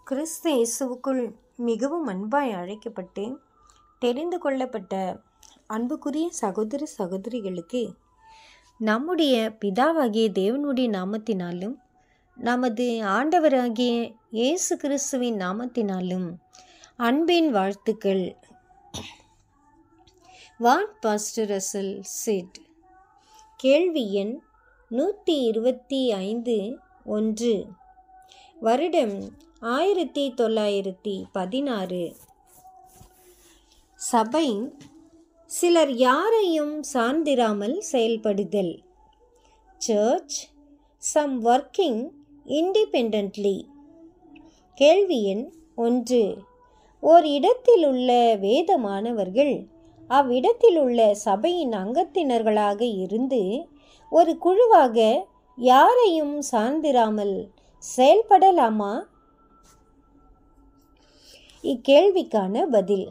கிறிஸ்து இயேசுவுக்குள் மிகவும் அன்பாய் அழைக்கப்பட்டு தெரிந்து கொள்ளப்பட்ட அன்புக்குரிய சகோதர சகோதரிகளுக்கு நம்முடைய பிதாவாகிய தேவனுடைய நாமத்தினாலும் நமது ஆண்டவராகிய இயேசு கிறிஸ்துவின் நாமத்தினாலும் அன்பின் வாழ்த்துக்கள் வாட் பாஸ்டர் ரசல் சிட் கேள்வி எண் நூற்றி இருபத்தி ஐந்து ஒன்று வருடம் ஆயிரத்தி தொள்ளாயிரத்தி பதினாறு சபை சிலர் யாரையும் சார்ந்திராமல் செயல்படுதல் சர்ச் சம் ஒர்க்கிங் இண்டிபெண்ட்லி கேள்வி எண் ஒன்று ஓர் இடத்தில் உள்ள வேத மாணவர்கள் அவ்விடத்தில் உள்ள சபையின் அங்கத்தினர்களாக இருந்து ஒரு குழுவாக யாரையும் சார்ந்திராமல் செயல்படலாமா இக்கேள்விக்கான பதில்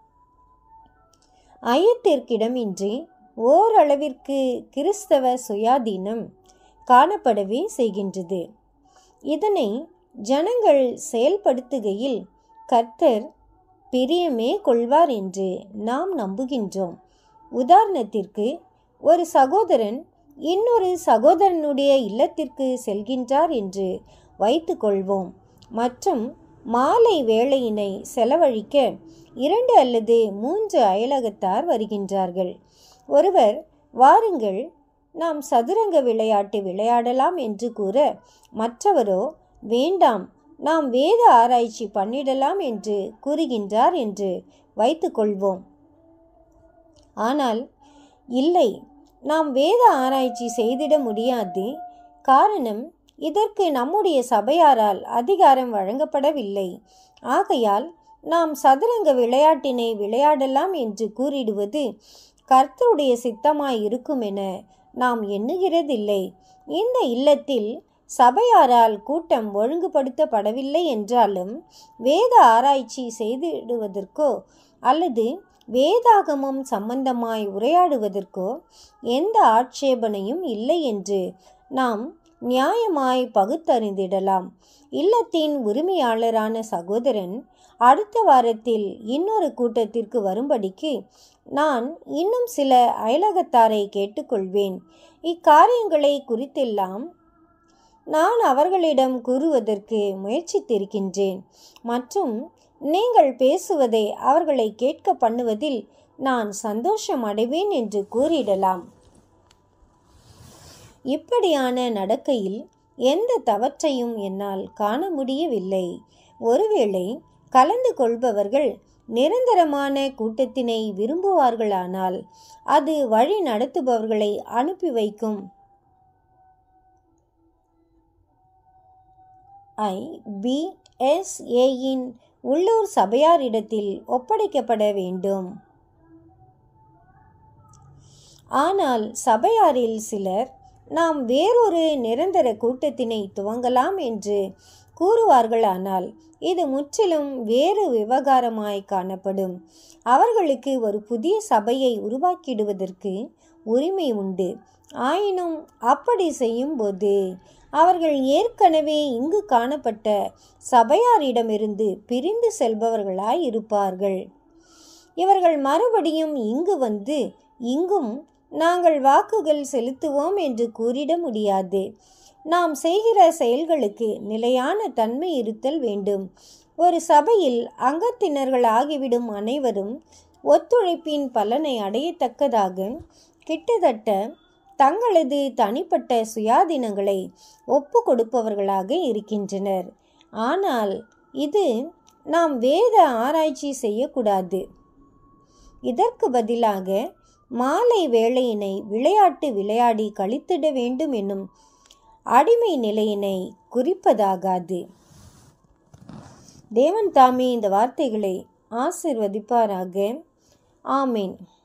ஐயத்திற்கிடமின்றி ஓரளவிற்கு கிறிஸ்தவ சுயாதீனம் காணப்படவே செய்கின்றது இதனை ஜனங்கள் செயல்படுத்துகையில் கர்த்தர் பிரியமே கொள்வார் என்று நாம் நம்புகின்றோம் உதாரணத்திற்கு ஒரு சகோதரன் இன்னொரு சகோதரனுடைய இல்லத்திற்கு செல்கின்றார் என்று வைத்துக்கொள்வோம் மற்றும் மாலை வேளையினை செலவழிக்க இரண்டு அல்லது மூன்று அயலகத்தார் வருகின்றார்கள் ஒருவர் வாருங்கள் நாம் சதுரங்க விளையாட்டு விளையாடலாம் என்று கூற மற்றவரோ வேண்டாம் நாம் வேத ஆராய்ச்சி பண்ணிடலாம் என்று கூறுகின்றார் என்று வைத்துக்கொள்வோம் ஆனால் இல்லை நாம் வேத ஆராய்ச்சி செய்திட முடியாது காரணம் இதற்கு நம்முடைய சபையாரால் அதிகாரம் வழங்கப்படவில்லை ஆகையால் நாம் சதுரங்க விளையாட்டினை விளையாடலாம் என்று கூறிடுவது கர்த்தருடைய சித்தமாய் இருக்கும் என நாம் எண்ணுகிறதில்லை இந்த இல்லத்தில் சபையாரால் கூட்டம் ஒழுங்குபடுத்தப்படவில்லை என்றாலும் வேத ஆராய்ச்சி செய்திடுவதற்கோ அல்லது வேதாகமம் சம்பந்தமாய் உரையாடுவதற்கோ எந்த ஆட்சேபனையும் இல்லை என்று நாம் நியாயமாய் பகுத்தறிந்திடலாம் இல்லத்தின் உரிமையாளரான சகோதரன் அடுத்த வாரத்தில் இன்னொரு கூட்டத்திற்கு வரும்படிக்கு நான் இன்னும் சில அயலகத்தாரை கேட்டுக்கொள்வேன் இக்காரியங்களை குறித்தெல்லாம் நான் அவர்களிடம் கூறுவதற்கு முயற்சித்திருக்கின்றேன் மற்றும் நீங்கள் பேசுவதை அவர்களை கேட்க பண்ணுவதில் நான் சந்தோஷம் அடைவேன் என்று கூறிடலாம் இப்படியான நடக்கையில் எந்த தவற்றையும் என்னால் காண முடியவில்லை ஒருவேளை கலந்து கொள்பவர்கள் நிரந்தரமான கூட்டத்தினை விரும்புவார்களானால் அது வழி நடத்துபவர்களை அனுப்பி வைக்கும் ஐ பி எஸ் ஏயின் உள்ளூர் சபையாரிடத்தில் ஒப்படைக்கப்பட வேண்டும் ஆனால் சபையாரில் சிலர் நாம் வேறொரு நிரந்தர கூட்டத்தினை துவங்கலாம் என்று கூறுவார்களானால் இது முற்றிலும் வேறு விவகாரமாய் காணப்படும் அவர்களுக்கு ஒரு புதிய சபையை உருவாக்கிடுவதற்கு உரிமை உண்டு ஆயினும் அப்படி செய்யும்போது அவர்கள் ஏற்கனவே இங்கு காணப்பட்ட சபையாரிடமிருந்து பிரிந்து செல்பவர்களாய் இருப்பார்கள் இவர்கள் மறுபடியும் இங்கு வந்து இங்கும் நாங்கள் வாக்குகள் செலுத்துவோம் என்று கூறிட முடியாது நாம் செய்கிற செயல்களுக்கு நிலையான தன்மை இருத்தல் வேண்டும் ஒரு சபையில் அங்கத்தினர்கள் ஆகிவிடும் அனைவரும் ஒத்துழைப்பின் பலனை அடையத்தக்கதாக கிட்டத்தட்ட தங்களது தனிப்பட்ட சுயாதீனங்களை ஒப்பு கொடுப்பவர்களாக இருக்கின்றனர் ஆனால் இது நாம் வேத ஆராய்ச்சி செய்யக்கூடாது இதற்கு பதிலாக மாலை வேளையினை விளையாட்டு விளையாடி கழித்திட வேண்டும் என்னும் அடிமை நிலையினை குறிப்பதாகாது தேவன் தாமே இந்த வார்த்தைகளை ஆசிர்வதிப்பாராக ஆமேன்